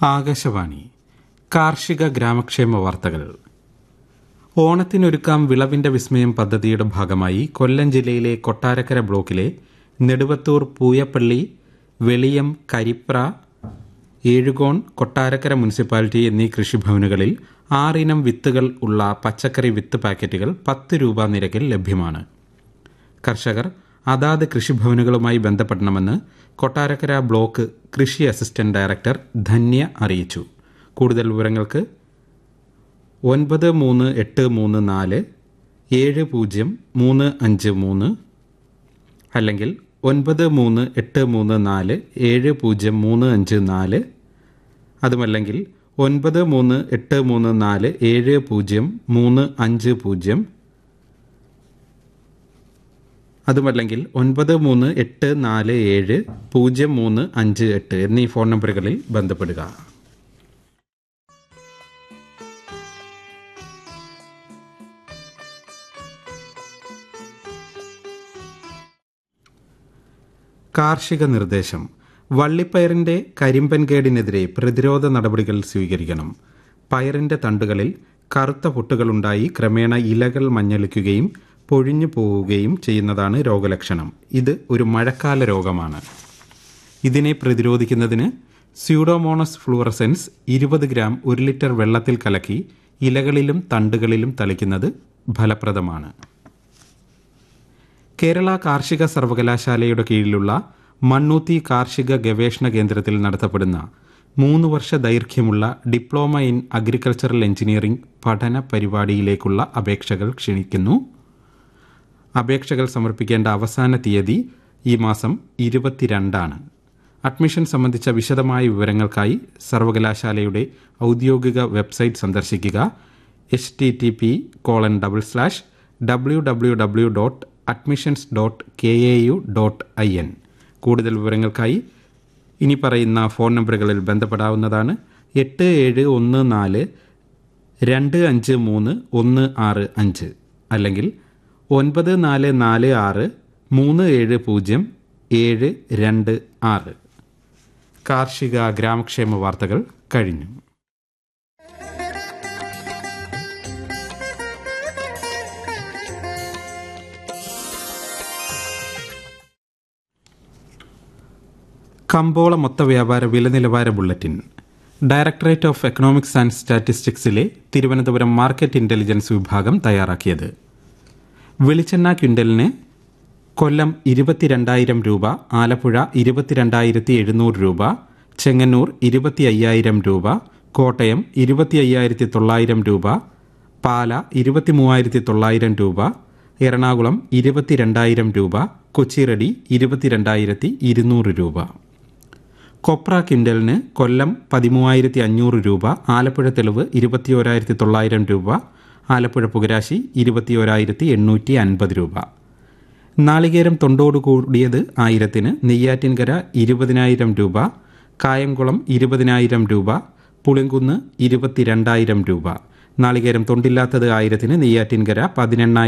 ആകാശവാണി കാർഷിക ഗ്രാമക്ഷേമ വാർത്തകൾ ഓണത്തിനൊരുക്കാം വിളവിന്റെ വിസ്മയം പദ്ധതിയുടെ ഭാഗമായി കൊല്ലം ജില്ലയിലെ കൊട്ടാരക്കര ബ്ലോക്കിലെ നെടുവത്തൂർ പൂയപ്പള്ളി വെളിയം കരിപ്ര ഏഴുകോൺ കൊട്ടാരക്കര മുനിസിപ്പാലിറ്റി എന്നീ കൃഷിഭവനുകളിൽ ആറിനം വിത്തുകൾ ഉള്ള പച്ചക്കറി വിത്ത് പാക്കറ്റുകൾ പത്ത് രൂപ നിരക്കിൽ ലഭ്യമാണ് കർഷകർ അതാത് കൃഷിഭവനുകളുമായി ബന്ധപ്പെടണമെന്ന് കൊട്ടാരക്കര ബ്ലോക്ക് കൃഷി അസിസ്റ്റന്റ് ഡയറക്ടർ ധന്യ അറിയിച്ചു കൂടുതൽ വിവരങ്ങൾക്ക് ഒൻപത് മൂന്ന് എട്ട് മൂന്ന് നാല് ഏഴ് പൂജ്യം മൂന്ന് അഞ്ച് മൂന്ന് അല്ലെങ്കിൽ ഒൻപത് മൂന്ന് എട്ട് മൂന്ന് നാല് ഏഴ് പൂജ്യം മൂന്ന് അഞ്ച് നാല് അതുമല്ലെങ്കിൽ ഒൻപത് മൂന്ന് എട്ട് മൂന്ന് നാല് ഏഴ് പൂജ്യം മൂന്ന് അഞ്ച് പൂജ്യം അതുമല്ലെങ്കിൽ ഒൻപത് മൂന്ന് എട്ട് നാല് ഏഴ് പൂജ്യം മൂന്ന് അഞ്ച് എട്ട് എന്നീ ഫോൺ നമ്പറുകളിൽ ബന്ധപ്പെടുക കാർഷിക നിർദ്ദേശം വള്ളിപ്പയറിന്റെ കരിമ്പൻ കേടിനെതിരെ പ്രതിരോധ നടപടികൾ സ്വീകരിക്കണം പയറിന്റെ തണ്ടുകളിൽ കറുത്ത പൊട്ടുകളുണ്ടായി ക്രമേണ ഇലകൾ മഞ്ഞളിക്കുകയും പൊഴിഞ്ഞു പോവുകയും ചെയ്യുന്നതാണ് രോഗലക്ഷണം ഇത് ഒരു മഴക്കാല രോഗമാണ് ഇതിനെ പ്രതിരോധിക്കുന്നതിന് സ്യൂഡോമോണസ് ഫ്ലൂറസെൻസ് ഇരുപത് ഗ്രാം ഒരു ലിറ്റർ വെള്ളത്തിൽ കലക്കി ഇലകളിലും തണ്ടുകളിലും തളിക്കുന്നത് ഫലപ്രദമാണ് കേരള കാർഷിക സർവകലാശാലയുടെ കീഴിലുള്ള മണ്ണൂത്തി കാർഷിക ഗവേഷണ കേന്ദ്രത്തിൽ നടത്തപ്പെടുന്ന മൂന്ന് വർഷ ദൈർഘ്യമുള്ള ഡിപ്ലോമ ഇൻ അഗ്രികൾച്ചറൽ എഞ്ചിനീയറിംഗ് പഠന പരിപാടിയിലേക്കുള്ള അപേക്ഷകൾ ക്ഷണിക്കുന്നു അപേക്ഷകൾ സമർപ്പിക്കേണ്ട അവസാന തീയതി ഈ മാസം ഇരുപത്തിരണ്ടാണ് അഡ്മിഷൻ സംബന്ധിച്ച വിശദമായ വിവരങ്ങൾക്കായി സർവകലാശാലയുടെ ഔദ്യോഗിക വെബ്സൈറ്റ് സന്ദർശിക്കുക H T T P colon double slash W W W dot admissions dot K A U dot I N കൂടുതൽ വിവരങ്ങൾക്കായി ഇനി പറയുന്ന ഫോൺ നമ്പറുകളിൽ ബന്ധപ്പെടാവുന്നതാണ് എട്ട് ഏഴ് ഒന്ന് നാല് രണ്ട് അഞ്ച് മൂന്ന് ഒന്ന് ആറ് അഞ്ച് അല്ലെങ്കിൽ ഒൻപത് നാല് നാല് ആറ് മൂന്ന് ഏഴ് പൂജ്യം ഏഴ് രണ്ട് ആറ് കാർഷിക ഗ്രാമക്ഷേമ വാർത്തകൾ കഴിഞ്ഞു കമ്പോള മൊത്ത വ്യാപാര വില നിലവാര bulletin directorate of economics and സ്റ്റാറ്റിസ്റ്റിക്സിലെ തിരുവനന്തപുരം മാർക്കറ്റ് ഇന്റലിജൻസ് വിഭാഗം തയ്യാറാക്കിയത് വെളിച്ചെണ്ണ ക്വിൻ്റലിന് കൊല്ലം ഇരുപത്തിരണ്ടായിരം രൂപ ആലപ്പുഴ ഇരുപത്തിരണ്ടായിരത്തി എഴുന്നൂറ് രൂപ ചെങ്ങന്നൂർ ഇരുപത്തി അയ്യായിരം രൂപ കോട്ടയം ഇരുപത്തി അയ്യായിരത്തി തൊള്ളായിരം രൂപ പാല ഇരുപത്തി മൂവായിരത്തി തൊള്ളായിരം രൂപ എറണാകുളം ഇരുപത്തിരണ്ടായിരം രൂപ കൊച്ചിറടി ഇരുപത്തിരണ്ടായിരത്തി ഇരുന്നൂറ് രൂപ കൊപ്ര കിൻഡലിന് കൊല്ലം പതിമൂവായിരത്തി അഞ്ഞൂറ് രൂപ ആലപ്പുഴ തെളിവ് ഇരുപത്തിയോരായിരത്തി തൊള്ളായിരം രൂപ ആലപ്പുഴ പുകരാശി ഇരുപത്തിയോരായിരത്തി എണ്ണൂറ്റി അൻപത് രൂപ നാളികേരം തൊണ്ടോട് കൂടിയത് ആയിരത്തിന് നെയ്യാറ്റിൻകര ഇരുപതിനായിരം രൂപ കായംകുളം ഇരുപതിനായിരം രൂപ പുളിങ്കുന്ന് ഇരുപത്തിരണ്ടായിരം രൂപ നാളികേരം തൊണ്ടില്ലാത്തത് ആയിരത്തിന് നെയ്യാറ്റിൻകര പതിനെണ്ണായിരം